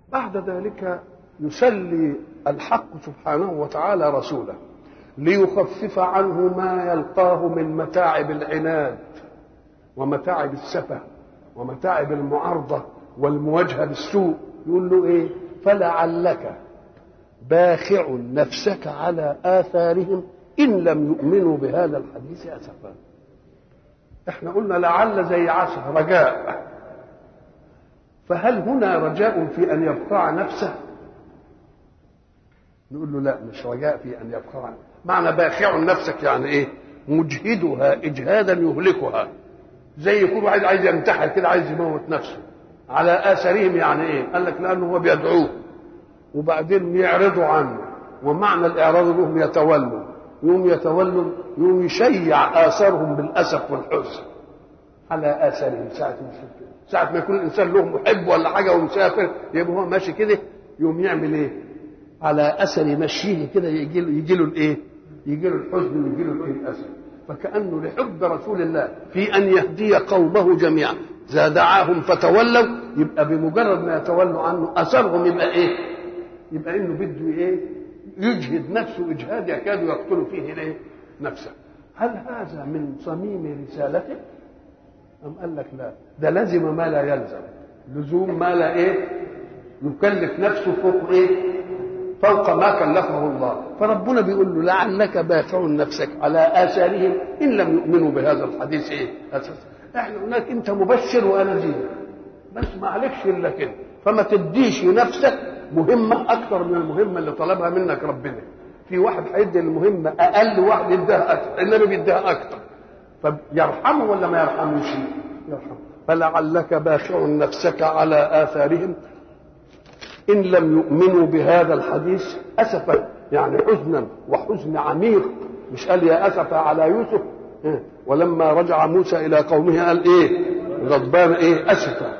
بعد ذلك يسلي الحق سبحانه وتعالى رسوله ليخفف عنه ما يلقاه من متاعب العناد ومتاعب السفه ومتاعب المعارضه والمواجهه بالسوء يقول له ايه فلعلك باخع نفسك على اثارهم ان لم يؤمنوا بهذا الحديث اسفا احنا قلنا لعل زي عسى رجاء فهل هنا رجاء في ان يبقى نفسه نقول له لا مش رجاء في ان يبقى معنى باخع نفسك يعني ايه مجهدها اجهادا يهلكها زي يكون واحد عايز ينتحر كده عايز يموت نفسه على اثارهم يعني ايه قال لك لانه هو بيدعوه وبعدين يعرضوا عنه ومعنى الاعراض لهم يتولوا يوم يتولوا يوم يشيع اثارهم بالاسف والحزن على اثارهم ساعه ساعه ما يكون الانسان له محب ولا حاجه ومسافر يبقى هو ماشي كده يوم يعمل ايه على اثر مشيه كده يجي له يجي له الايه يجي له الحزن ويجي له الايه الاسف فكانه لحب رسول الله في ان يهدي قومه جميعا اذا دعاهم فتولوا يبقى بمجرد ما يتولوا عنه اثرهم يبقى ايه يبقى انه بده ايه يجهد نفسه اجهاد يكاد يقتل فيه ايه نفسه هل هذا من صميم رسالته ام قال لك لا ده لزم ما لا يلزم لزوم ما لا ايه يكلف نفسه فوق ايه فوق ما كلفه الله فربنا بيقول له لعلك باخع نفسك على اثارهم ان لم يؤمنوا بهذا الحديث ايه اساسا احنا هناك انت مبشر وانا نذير بس ما عليكش الا كده فما تديش نفسك مهمه اكثر من المهمه اللي طلبها منك ربنا في واحد هيدي المهمه اقل واحد يديها اكثر انما بيديها اكثر فيرحمه ولا ما يرحموش يرحمه فلعلك باخع نفسك على اثارهم ان لم يؤمنوا بهذا الحديث اسفا يعني حزنا وحزن عميق مش قال يا اسف على يوسف ولما رجع موسى الى قومه قال ايه غضبان ايه اسفا